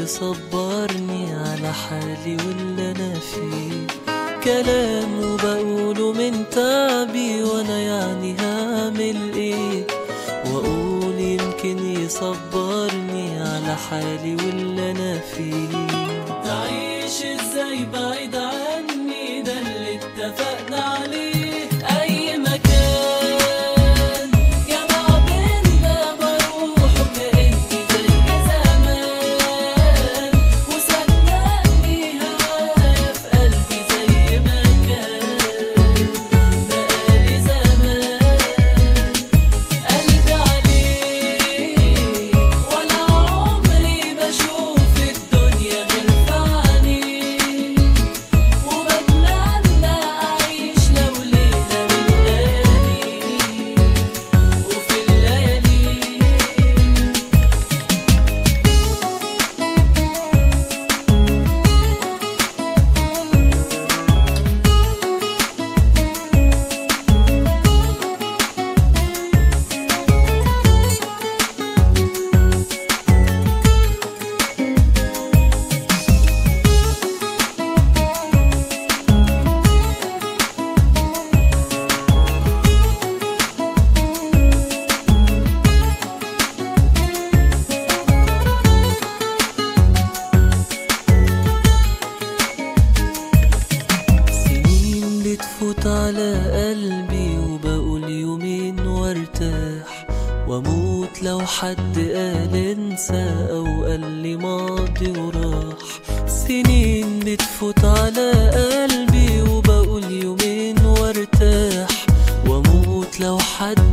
يصبرني على حالي واللي انا فيه كلام وبقوله من تعبي وانا يعني هعمل ايه واقول يمكن يصبرني على حالي واللي انا فيه تعيش ازاي بعيد عني ده اللي اتفقنا عليه اي مكان جمع بينا بروح كأني زي زمان وصدقني هوايا في قلبي زي ما كان بقالي زمان قلبي عليك ولا عمري بشوف الدنيا غير في عينيك وبتمنى أعيش لو ليلة من لياليك وفي الليالي سنين بتفوت على قلبي وبقول يومين وارتاح واموت لو حد قال انسى او قال لي ماضي وراح سنين بتفوت على قلبي وبقول يومين وارتاح واموت لو حد